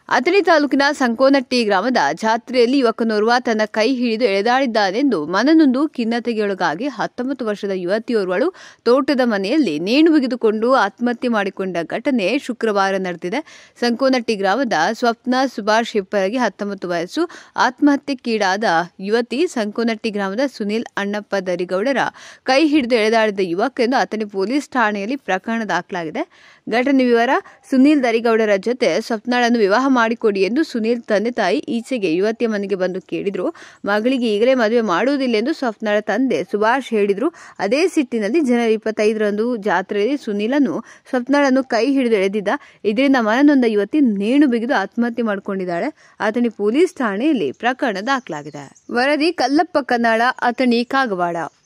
ಅಥಣಿ ತಾಲೂಕಿನ ಸಂಕೋನಟ್ಟಿ ಗ್ರಾಮದ ಜಾತ್ರೆಯಲ್ಲಿ ಯುವಕನೋರ್ವ ತನ್ನ ಕೈ ಹಿಡಿದು ಎಳೆದಾಡಿದ್ದಾನೆಂದು ಮನನೊಂದು ಖಿನ್ನತೆಗೊಳಗಾಗಿ ಹತ್ತೊಂಬತ್ತು ವರ್ಷದ ಯುವತಿಯೋರ್ವಳು ತೋಟದ ಮನೆಯಲ್ಲಿ ನೇಣು ಬಿಗಿದುಕೊಂಡು ಆತ್ಮಹತ್ಯೆ ಮಾಡಿಕೊಂಡ ಘಟನೆ ಶುಕ್ರವಾರ ನಡೆದಿದೆ ಸಂಕೋನಟ್ಟಿ ಗ್ರಾಮದ ಸ್ವಪ್ನ ಸುಭಾಷ್ ಹೆಪ್ಪರಗಿ ಹತ್ತೊಂಬತ್ತು ವಯಸ್ಸು ಆತ್ಮಹತ್ಯೆಗೀಡಾದ ಯುವತಿ ಸಂಕೋನಟ್ಟಿ ಗ್ರಾಮದ ಸುನಿಲ್ ಅಣ್ಣಪ್ಪ ದರಿಗೌಡರ ಕೈ ಹಿಡಿದು ಎಳೆದಾಡಿದ ಯುವಕ ಎಂದು ಅಥಣಿ ಪೊಲೀಸ್ ಠಾಣೆಯಲ್ಲಿ ಪ್ರಕರಣ ದಾಖಲಾಗಿದೆ ಘಟನೆ ವಿವರ ಸುನೀಲ್ ದರಿಗೌಡರ ಜೊತೆ ಸ್ವಪ್ನಾಳನ್ನು ವಿವಾಹ ಮಾಡಿಕೊಡಿ ಎಂದು ಸುನೀಲ್ ತಂದೆ ತಾಯಿ ಈಚೆಗೆ ಯುವತಿಯ ಮನೆಗೆ ಬಂದು ಕೇಳಿದ್ರು ಮಗಳಿಗೆ ಈಗಲೇ ಮದುವೆ ಮಾಡುವುದಿಲ್ಲ ಎಂದು ಸ್ವಪ್ನಾಳ ತಂದೆ ಸುಭಾಷ್ ಹೇಳಿದ್ರು ಅದೇ ಸಿಟ್ಟಿನಲ್ಲಿ ಜನವರಿ ಇಪ್ಪತ್ತೈದರಂದು ಜಾತ್ರೆಯಲ್ಲಿ ಸುನೀಲನ್ನು ಸ್ವಪ್ನಾಳನ್ನು ಕೈ ಹಿಡಿದು ಎಳೆದಿದ್ದ ಇದರಿಂದ ಮನನೊಂದ ಯುವತಿ ನೇಣು ಬಿಗಿದು ಆತ್ಮಹತ್ಯೆ ಮಾಡಿಕೊಂಡಿದ್ದಾಳೆ ಅಥಣಿ ಪೊಲೀಸ್ ಠಾಣೆಯಲ್ಲಿ ಪ್ರಕರಣ ದಾಖಲಾಗಿದೆ ವರದಿ ಕಲ್ಲಪ್ಪ ಕನ್ನಾಳ ಅಥಣಿ ಕಾಗವಾಡ